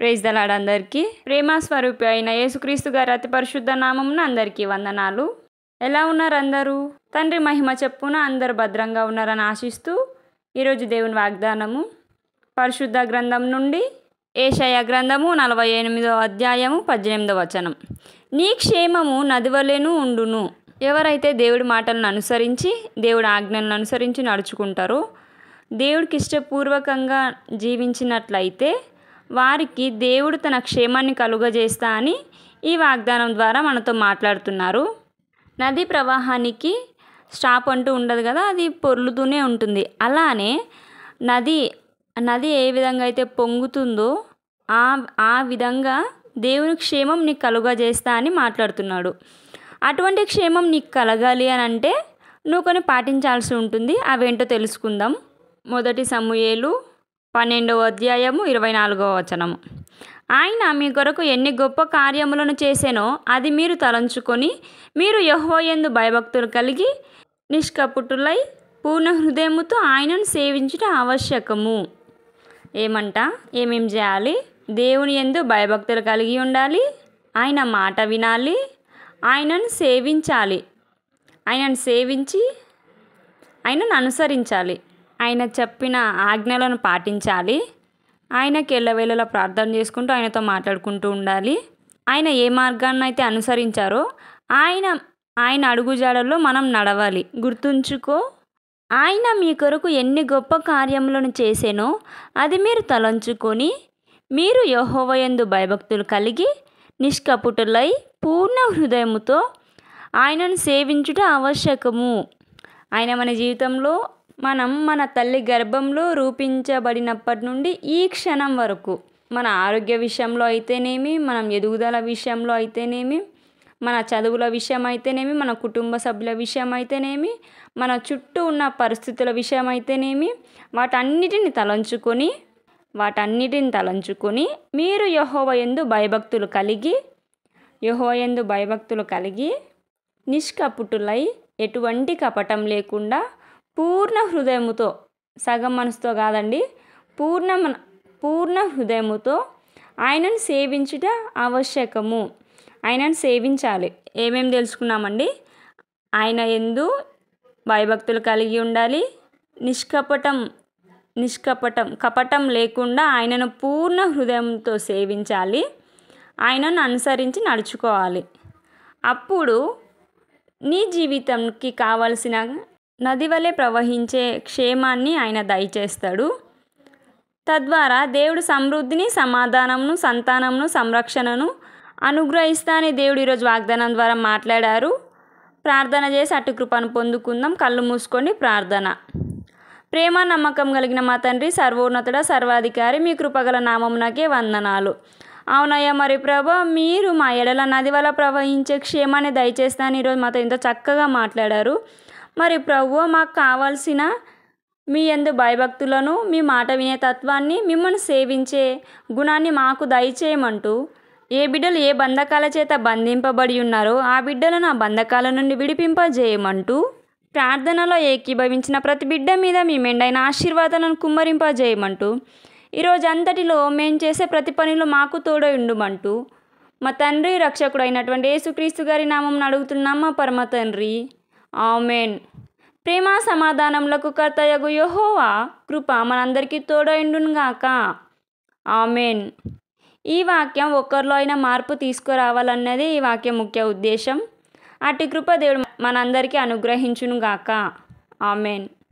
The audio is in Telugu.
ప్రేజ్ దలాడ్ అందరికీ ప్రేమ స్వరూపి అయిన యేసుక్రీస్తు గారి అతి పరిశుద్ధ నామమున అందరికీ వందనాలు ఎలా ఉన్నారు అందరూ తండ్రి మహిమ చెప్పున అందరు భద్రంగా ఉన్నారని ఆశిస్తూ ఈరోజు దేవుని వాగ్దానము పరిశుద్ధ గ్రంథం నుండి ఏషయ గ్రంథము నలభై ఎనిమిదో అధ్యాయము పద్దెనిమిదో వచనం నీ క్షేమము నదివలేను ఉండును ఎవరైతే దేవుడి మాటలను అనుసరించి దేవుడి ఆజ్ఞలను అనుసరించి నడుచుకుంటారో దేవుడికి ఇష్టపూర్వకంగా జీవించినట్లయితే వారికి దేవుడు తన క్షేమాన్ని కలుగజేస్తా అని ఈ వాగ్దానం ద్వారా మనతో మాట్లాడుతున్నారు నది ప్రవాహానికి స్టాప్ అంటూ ఉండదు కదా అది పొర్లుతూనే ఉంటుంది అలానే నది నది ఏ విధంగా అయితే పొంగుతుందో ఆ ఆ విధంగా దేవుని క్షేమం నీకు కలుగజేస్తా అని మాట్లాడుతున్నాడు అటువంటి క్షేమం నీకు కలగాలి అని అంటే నువ్వు కొన్ని పాటించాల్సి ఉంటుంది అవేంటో తెలుసుకుందాం మొదటి సమూయేలు పన్నెండవ అధ్యాయము ఇరవై నాలుగవ వచనము ఆయన మీ కొరకు ఎన్ని గొప్ప కార్యములను చేసేనో అది మీరు తలంచుకొని మీరు యహోయందు భయభక్తులు కలిగి నిష్కపుటులై పూర్ణ హృదయముతో ఆయనను సేవించుట ఆవశ్యకము ఏమంట ఏమేం చేయాలి దేవుని ఎందు భయభక్తులు కలిగి ఉండాలి ఆయన మాట వినాలి ఆయనను సేవించాలి ఆయనను సేవించి ఆయనను అనుసరించాలి ఆయన చెప్పిన ఆజ్ఞలను పాటించాలి ఆయనకి ఎల్లవేళలా ప్రార్థన చేసుకుంటూ ఆయనతో మాట్లాడుకుంటూ ఉండాలి ఆయన ఏ మార్గాన్ని అయితే అనుసరించారో ఆయన ఆయన అడుగుజాడల్లో మనం నడవాలి గుర్తుంచుకో ఆయన మీ కొరకు ఎన్ని గొప్ప కార్యములను చేసేనో అది మీరు తలంచుకొని మీరు యహోవయందు భయభక్తులు కలిగి నిష్కపుటులై పూర్ణ హృదయముతో ఆయనను సేవించుట ఆవశ్యకము ఆయన మన జీవితంలో మనం మన తల్లి గర్భంలో రూపించబడినప్పటి నుండి ఈ క్షణం వరకు మన ఆరోగ్య విషయంలో అయితేనేమి మనం ఎదుగుదల విషయంలో అయితేనేమి మన చదువుల విషయం అయితేనేమి మన కుటుంబ సభ్యుల విషయం అయితేనేమి మన చుట్టూ ఉన్న పరిస్థితుల విషయం అయితేనేమి వాటన్నిటిని తలంచుకొని వాటన్నిటిని తలంచుకొని మీరు యహోవయందు భయభక్తులు కలిగి యహోయందు భయభక్తులు కలిగి నిష్కపుటులై ఎటువంటి కపటం లేకుండా పూర్ణ హృదయముతో సగం మనసుతో కాదండి పూర్ణ మన పూర్ణ హృదయముతో ఆయనను సేవించుట ఆవశ్యకము ఆయనను సేవించాలి ఏమేమి తెలుసుకున్నామండి ఆయన ఎందు భయభక్తులు కలిగి ఉండాలి నిష్కపటం నిష్కపటం కపటం లేకుండా ఆయనను పూర్ణ హృదయంతో సేవించాలి ఆయనను అనుసరించి నడుచుకోవాలి అప్పుడు నీ జీవితంకి కావలసిన నది వలె ప్రవహించే క్షేమాన్ని ఆయన దయచేస్తాడు తద్వారా దేవుడు సమృద్ధిని సమాధానంను సంతానంను సంరక్షణను అనుగ్రహిస్తా అని దేవుడు ఈరోజు వాగ్దానం ద్వారా మాట్లాడారు ప్రార్థన చేసి అటు కృపను పొందుకుందాం కళ్ళు మూసుకొని ప్రార్థన ప్రేమ నమ్మకం కలిగిన మా తండ్రి సర్వోన్నతుడ సర్వాధికారి మీ కృపగల నామమునకే వందనాలు అవునయ్యా మరి ప్రభా మీరు మా ఎడల నది వల్ల ప్రవహించే క్షేమాన్ని దయచేస్తాను ఈరోజు మాతో ఎంతో చక్కగా మాట్లాడారు మరి ప్రభు మాకు కావాల్సిన మీ ఎందు భయభక్తులను మీ మాట వినే తత్వాన్ని మిమ్మల్ని సేవించే గుణాన్ని మాకు దయచేయమంటూ ఏ బిడ్డలు ఏ బంధకాల చేత బంధింపబడి ఉన్నారో ఆ బిడ్డలను ఆ బంధకాల నుండి విడిపింపజేయమంటూ ప్రార్థనలో ఏకీభవించిన ప్రతి బిడ్డ మీద మీ మెండైన ఆశీర్వాదాలను కుమ్మరింపజేయమంటూ ఈరోజు అంతటిలో మేం చేసే ప్రతి పనిలో మాకు తోడై ఉండుమంటూ మా తండ్రి రక్షకుడు అయినటువంటి యేసుక్రీస్తు గారి నామం అడుగుతున్నాం మా పరమ తండ్రి ఆమెన్ ప్రేమ సమాధానములకు కర్తయగు యహోవా కృప మనందరికీ తోడైండునుగాక ఆమెన్ ఈ వాక్యం ఒక్కరిలో అయినా మార్పు తీసుకురావాలన్నది ఈ వాక్యం ముఖ్య ఉద్దేశం అటు కృప దేవుడు మనందరికీ అనుగ్రహించునుగాక ఆమెన్